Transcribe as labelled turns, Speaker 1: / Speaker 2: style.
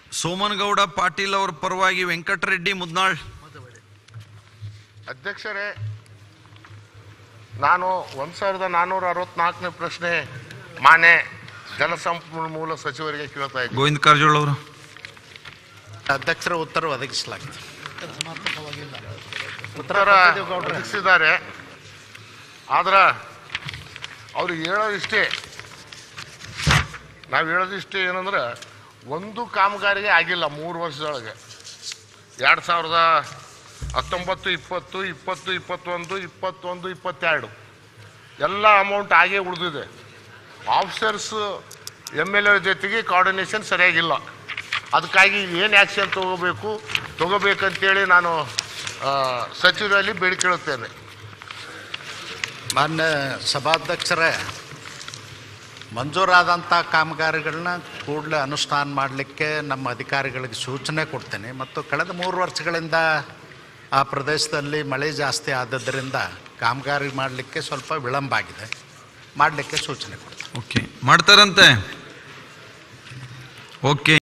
Speaker 1: ಸೋಮನಗೌಡ ಪಾಟೀಲ್ ಅವರ ಪರವಾಗಿ ವೆಂಕಟರೆಡ್ಡಿ ಮುದ್ನಾಳ್
Speaker 2: ಅಧ್ಯಕ್ಷರೇ ನಾನು ಒಂದು ಸಾವಿರದ ನಾನ್ನೂರ ಅರವತ್ನಾಲ್ಕನೇ ಪ್ರಶ್ನೆ ಮಾನ್ಯ ಜಲಸಂಪನ್ಮೂಲ ಸಚಿವರಿಗೆ ಕೇಳ್ತಾ ಇದ್ದೀನಿ
Speaker 1: ಗೋವಿಂದ ಕಾರಜೋಳ ಅವರು
Speaker 3: ಅಧ್ಯಕ್ಷರ ಉತ್ತರ ಒದಗಿಸಲಾಗಿದೆ
Speaker 2: ಉತ್ತರ ಒದಗಿಸಿದ್ದಾರೆ ಆದ್ರೆ ಅವ್ರು ಹೇಳೋದಿಷ್ಟೇ ನಾವು ಹೇಳೋದಿಷ್ಟೇ ಏನಂದ್ರೆ ಒಂದು ಕಾಮಗಾರಿಗೆ ಆಗಿಲ್ಲ ಮೂರು ವರ್ಷದೊಳಗೆ ಎರಡು ಸಾವಿರದ ಹತ್ತೊಂಬತ್ತು ಇಪ್ಪತ್ತು ಇಪ್ಪತ್ತು ಇಪ್ಪತ್ತೊಂದು ಇಪ್ಪತ್ತೊಂದು ಇಪ್ಪತ್ತೆರಡು ಎಲ್ಲ ಅಮೌಂಟ್ ಆಗೇ ಉಳಿದಿದೆ ಆಫೀಸರ್ಸ್ ಎಮ್ ಎಲ್ ಎ ಜೊತೆಗೆ ಕೋಆರ್ಡಿನೇಷನ್ ಸರಿಯಾಗಿಲ್ಲ ಅದಕ್ಕಾಗಿ ಏನು ಆ್ಯಕ್ಷನ್ ತಗೋಬೇಕು ತಗೋಬೇಕಂತೇಳಿ ನಾನು ಆ, ಸಚಿವರಲ್ಲಿ ಬೇಡಿಕೊಳ್ಳುತ್ತೇನೆ
Speaker 3: ಮಾನ್ಯ ಸಭಾಧ್ಯಕ್ಷರೇ ಮಂಜೂರಾದಂಥ ಕಾಮಗಾರಿಗಳನ್ನ ಕೂಡಲೇ ಅನುಷ್ಠಾನ ಮಾಡಲಿಕ್ಕೆ ನಮ್ಮ ಅಧಿಕಾರಿಗಳಿಗೆ ಸೂಚನೆ ಕೊಡ್ತೇನೆ ಮತ್ತು ಕಳೆದ ಮೂರು ವರ್ಷಗಳಿಂದ ಆ ಪ್ರದೇಶದಲ್ಲಿ ಮಳೆ ಜಾಸ್ತಿ ಆದದ್ದರಿಂದ ಕಾಮಗಾರಿ ಮಾಡಲಿಕ್ಕೆ ಸ್ವಲ್ಪ ವಿಳಂಬ ಆಗಿದೆ ಮಾಡಲಿಕ್ಕೆ ಸೂಚನೆ ಕೊಡ್ತೇನೆ
Speaker 1: ಓಕೆ ಮಾಡ್ತಾರಂತೆ ಓಕೆ